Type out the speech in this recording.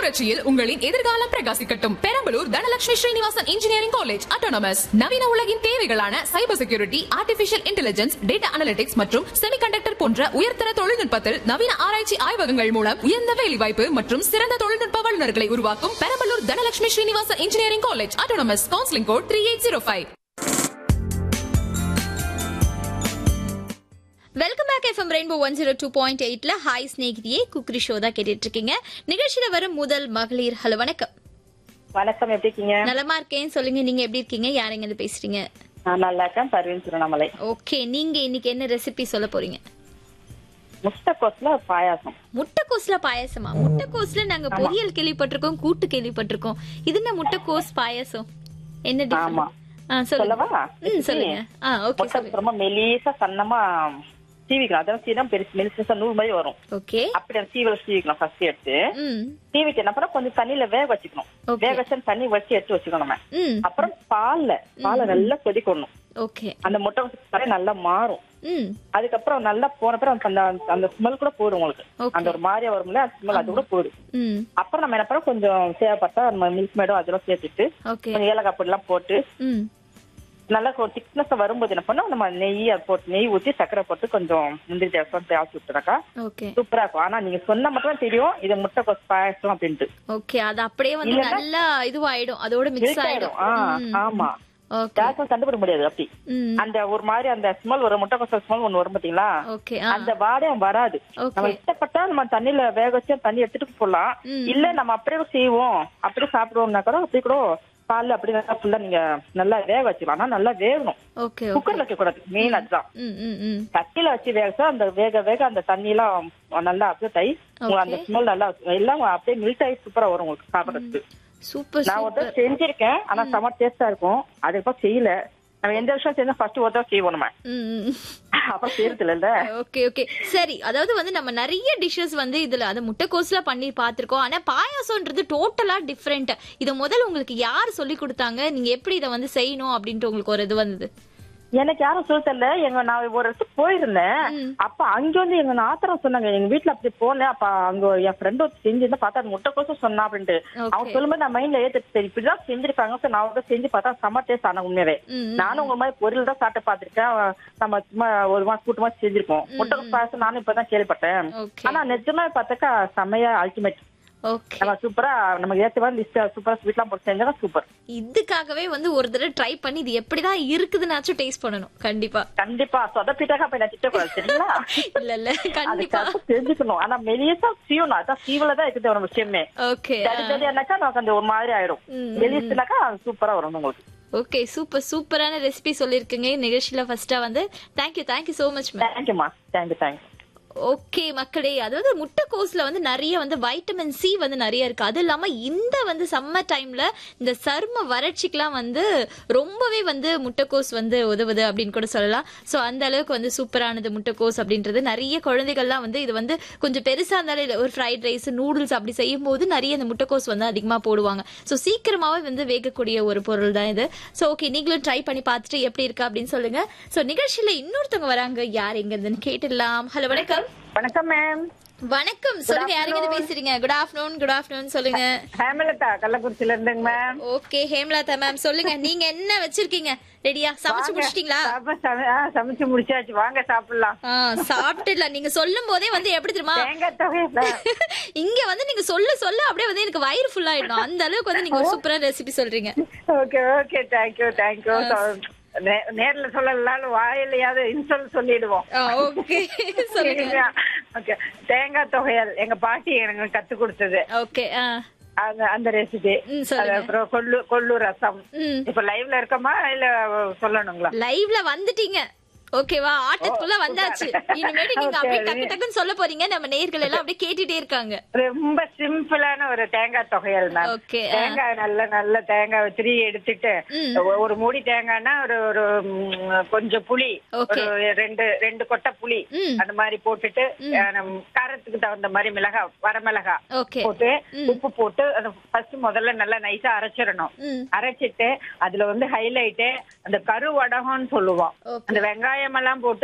புரட்சியில் உங்களின் எதிர்காலம் பிரகாசிக்கட்டும் Perambalur Dhanalakshmi Srinivasan engineering college autonomous நவீன உலகின் தேவைகளான cyber security artificial intelligence data analytics மற்றும் செமிகண்டக்டர் போன்ற உயர்தர தொழில்நுட்பத்தில் நவீன ஆராய்ச்சி ஆய்வகங்கள் மூலம் உயர்ந்த வேலைவாய்ப்பு மற்றும் சிறந்த தொழில்நுட்ப வல்லுநர்களை உருவாக்கும் Perambalur Dhanalakshmi Srinivasan engineering college autonomous counselling code three eight zero five welcome back FM rainbow one zero two point எயிட்ல ஹாய் ஸ்நேகிதியே குக்ரி ஷோ தான் கேட்டுட்டு இருக்கீங்க நிகழ்ச்சியில வரும் முதல் மகளிர் ஹலோ வணக்கம் வணக்கம் எப்படி இருக்கீங்க நலமா இருக்கேன் சொல்லுங்க நீங்க எப்படி இருக்கீங்க யாருங்க இருந்து பேசுறீங்க நான் நல்லா இருக்கேன் பர்வீன் திருவண்ணாமலை ஓகே நீங்க இன்னைக்கு என்ன ரெசிபி சொல்ல போறீங்க முட்டைக்கோஸ்ல பாயாசம் முட்டைக்கோஸ்ல பாயாசமா முட்டைக்கோஸ்ல நாங்க பொரியல் கேள்விப்பட்டிருக்கோம் கூட்டு கேள்விப்பட்டிருக்கோம் இது என்ன முட்டைக்கோஸ் பாயாசம் என்ன ஆமா. different? ஆ, சொல்லுங்க சொல்லவா? ம் சொல்லுங்க ஆ ஓகே முட்டை சொல்லுங்க ரொம்ப மெலிசா சன்னமா சீவிக்கலாம் அதான் சீரம் பெருசு மெலிசா நூல் மாதிரி வரும் ஓகே அப்படி அந்த சீவல சீவிக்கலாம் ஃபர்ஸ்ட் எடுத்து ம் சீவிட்டு என்ன பண்ண கொஞ்சம் தண்ணியில வேக வச்சுக்கணும் Okay. வேக வச்சு அந்த தண்ணி வச்சு எடுத்து வச்சுக்கணும் நம்ம ம் அப்புறம் பால்ல பாலை நல்லா கொதிக்கணும் ஓகே அந்த முட்டை வரை நல்லா மாறும் ம் அதுக்கப்புறம் நல்லா போன பிறகு அந்த அந்த ஸ்மெல் கூட போடும் உங்களுக்கு Okay. அந்த ஒரு மாதிரியா வரும்ல அந்த ஸ்மெல் அது கூட போடும் ம் அப்புறம் நம்ம என்ன பண்ணோம் கொஞ்சம் தேவைப்பட்டா நம்ம மில்க் மேடும் அதெல்லாம் சேர்த்துட்டு ஓகே கொஞ்சம் ஏலக்காய் பொடிலாம் போட்டு ம் நல்லா ஒரு திக்னஸ் வரும்போது என்ன பண்ணோம் நம்ம நெய் அது போட்டு நெய் ஊற்றி சக்கரை போட்டு கொஞ்சம் முந்திரி தேவசம் தேய்ச்சி விட்டுறாக்கா ஓகே சூப்பரா இருக்கும் ஆனா நீங்க சொன்ன மட்டும் தான் தெரியும் இது முட்டை கொசு பாயசம் அப்படின்ட்டு ஓகே அது அப்படியே வந்து இல்லைன்னா- நல்லா இதுவாயிடும் அதோட மிக்ஸ் Milk ஆயிடும் ஆயிடும். ஆ, ஆமா ஓகே யாருக்கும் கண்டுபிட முடியாது அப்படி ம் அந்த ஒரு மாதிரி அந்த ஸ்மெல் வரும் முட்டை கொசு ஸ்மெல் ஒண்ணு வரும் பாத்தீங்களா ஓகே ஆ அந்த வாடையும் வராது Okay. நம்ம இஷ்டப்பட்டா நம்ம தண்ணியில வேக வச்சு தண்ணி எடுத்துட்டு போடலாம் ம். இல்ல நம்ம அப்படியே செய்வோம் அப்படியே சாப்பிடுவோம்னா கூட அப்படி கூட பால்ல அப்படி நல்லா ஃபுல்லா நீங்க நல்லா வேக வச்சுக்கலாம் ஆனா நல்லா வேகணும் ஓகே ஓகே குக்கர்ல வைக்க கூடாது மெயின் அதுதான் ம் ம் ம் சட்டில வச்சு வேக அந்த வேக வேக அந்த தண்ணி எல்லாம் நல்லா அப்படியே தை உங்களுக்கு அந்த ஸ்மெல் நல்லா எல்லாம் அப்படியே மில்ட் ஆகி சூப்பரா வரும் உங்களுக்கு சாப்பிடறதுக்கு சூப்பர் நான் ஒரு சூப்பர் தடவை செஞ்சிருக்கேன் ஆனா செம டேஸ்டா இருக்கும் அதுக்கப்புறம் செய்யல நம்ம எந்த விஷயம் செஞ்சா ஃபர்ஸ்ட் ஒரு தடவை செய்வோம் நம்ம ம் ம் அப்புறம் செய்யறது இல்ல ஓகே ஓகே சரி அதாவது வந்து நம்ம நிறைய டிஷ்ஷஸ் வந்து இதுல அது முட்டைக்கோஸ்ல பண்ணி பார்த்திருக்கோம் ஆனா பாயாசம்ன்றது டோட்டலா டிஃப்ரெண்ட் இத முதல்ல உங்களுக்கு யார் சொல்லி கொடுத்தாங்க நீங்க எப்படி இத வந்து செய்யணும் அப்படின்ட்டு உங்களுக்கு ஒரு இது வந்தது எனக்கு யாரும் சொல்ல தெரியல எங்க நான் ஒரு இடத்துக்கு போயிருந்தேன் அப்ப அங்க வந்து எங்க நாத்தரம் சொன்னாங்க எங்க வீட்டுல அப்படி போனேன் அப்ப அங்க என் ஃப்ரெண்ட் ஒருத்தர் செஞ்சிருந்தா பார்த்தா அது முட்டை கோசம் சொன்னா அப்படின்ட்டு Okay. அவங்க சொல்லும்போது நான் மைண்ட்ல ஏத்து சரி இப்படிதான் செஞ்சிருக்காங்க சரி நான் வந்து செஞ்சு பார்த்தா செம டேஸ்ட் ஆனா உண்மையாவே ம், ம். நானும் உங்க மாதிரி பொருள் தான் சாப்பிட்டு பாத்திருக்கேன் நம்ம சும்மா ஒரு மாசம் கூட்டமா செஞ்சிருக்கோம் முட்டை பாயசம் நானும் இப்பதான் கேள்விப்பட்டேன் ஓகே ஆனா நிஜமா பார்த்தாக்கா செமையா அல்டிமேட் ஓகே நம்ம சூப்பரா நமக்கு ஏத்த மாதிரி லிஸ்ட் சூப்பரா ஸ்வீட்லாம் போட்டு செஞ்சா சூப்பர் இதுக்காகவே வந்து ஒரு தடவை ட்ரை பண்ணி இது எப்படிதான் இருக்குதுன்னாச்சும் டேஸ்ட் பண்ணணும் கண்டிப்பா கண்டிப்பா சொதப்பிட்டாக்கா போய் நான் திட்டக்கூடாது சரிங்களா இல்ல இல்ல கண்டிப்பா அதுக்காக தெரிஞ்சுக்கணும் ஆனா மெலியசா சீவணும் அதான் சீவல தான் இருக்குது ஒரு விஷயமே ஓகே தடி தடியானாக்கா நமக்கு அந்த ஒரு மாதிரி ஆயிடும் ம், மெலிசுனாக்கா சூப்பரா வரும் உங்களுக்கு ஓகே சூப்பர் சூப்பரான ரெசிபி சொல்லிருக்கீங்க நிகழ்ச்சியில ஃபர்ஸ்டா வந்து thank you thank you so much ma'am தேங்க்யூமா தேங்க்யூ தேங்க்யூ ஓகே மக்களே அதாவது முட்டைக்கோஸ்ல வந்து நிறைய வந்து வைட்டமின் சி வந்து நிறைய இருக்கு அது இல்லாம இந்த வந்து சம்மர் டைம்ல இந்த சரும வறட்சிக்கெல்லாம் வந்து ரொம்பவே வந்து முட்டைக்கோஸ் வந்து உதவுது அப்படின்னு கூட சொல்லலாம் சோ அந்த அளவுக்கு வந்து சூப்பரானது முட்டைக்கோஸ் அப்படின்றது நிறைய குழந்தைகள்லாம் வந்து இது வந்து கொஞ்சம் பெருசா இருந்தாலும் இல்ல ஒரு ஃப்ரைட் ரைஸ் நூடுல்ஸ் அப்படி செய்யும் போது நிறைய இந்த முட்டைக்கோஸ் வந்து அதிகமா போடுவாங்க சோ சீக்கிரமாவே வந்து வேகக்கூடிய ஒரு பொருள் தான் இது சோ ஓகே நீங்களும் ட்ரை பண்ணி பார்த்துட்டு எப்படி இருக்கு அப்படின்னு சொல்லுங்க சோ நிகழ்ச்சியில இன்னொருத்தவங்க வராங்க யார் எங்க இருந்துன்னு கேட்டுடலாம் ஹலோ வணக்கம் வணக்கம் மேம் வணக்கம் சொல்லுங்க யாருங்க இருந்து பேசுறீங்க குட் ஆஃப்டர்நூன் குட் ஆஃப்டர்நூன் சொல்லுங்க ஹேமலதா கள்ளக்குறிச்சியில இருந்துங்க மேம் ஓகே ஹேம்லதா மேம் சொல்லுங்க நீங்க என்ன வச்சிருக்கீங்க ரெடியா சமைச்சு முடிச்சிட்டீங்களா சமைச்சு முடிச்சாச்சு வாங்க சாப்பிடலாம் ஆ சாப்பிட்டுல நீங்க சொல்லும் போதே வந்து எப்படி தெரியுமா தேங்காய் தொகையில இங்க வந்து நீங்க சொல்ல சொல்ல அப்படியே வந்து எனக்கு வயிறு ஃபுல் ஆயிடும் அந்த அளவுக்கு வந்து நீங்க ஒரு சூப்பரான ரெசிபி சொல்றீங்க ஓகே ஓகே தேங்க்யூ தேங்க்யூ நேர்ல சொல்லலாம் வாயிலையாவது இன்சொல் சொல்லிடுவோம் ஓகே சொல்லுங்க ஓகே தேங்காய் தொகையல் எங்க பாட்டி எனக்கு கத்து கொடுத்தது ஓகே அந்த அந்த ரெசிபி ம், சொல்லுங்க. அப்புறம் கொள்ளு கொள்ளு ரசம் ம் இப்ப லைவ்ல இருக்கமா இல்ல சொல்லணுங்களா லைவ்ல வந்துட்டீங்க ஓகேவா ஆட்டத்துக்குள்ள வந்தாச்சு இனிமேட்டு நீங்க அப்படியே டக்கு டக்குன்னு சொல்ல போறீங்க நம்ம நேயர்கள் எல்லாம் அப்படியே கேட்டுட்டே இருக்காங்க ரொம்ப சிம்பிளான ஒரு தேங்காய் தொகையல் மேம் Okay, ஆ. தேங்காய் நல்ல நல்ல தேங்காய் திரி எடுத்துட்டு ம். ஒ- ஒரு மூடி தேங்காய்னா ஒரு ஒரு ம், கொஞ்சம் புளி Okay. ஒரு ரெண்டு ரெண்டு கொட்டை புளி ம். அந்த மாதிரி போட்டுட்டு அஹ், நம்ம காரத்துக்கு தகுந்த மாதிரி மிளகா வரமிளகா ஓகே போட்டு உப்பு போட்டு அதை ஃபர்ஸ்ட் முதல்ல நல்லா நைஸா அரைச்சிடணும் ம் அரைச்சிட்டு அதுல வந்து ஹைலைட் அந்த கரு வடகம்னு சொல்லுவோம் Okay. அந்த வெங்காயம் எல்லாம் போட்டு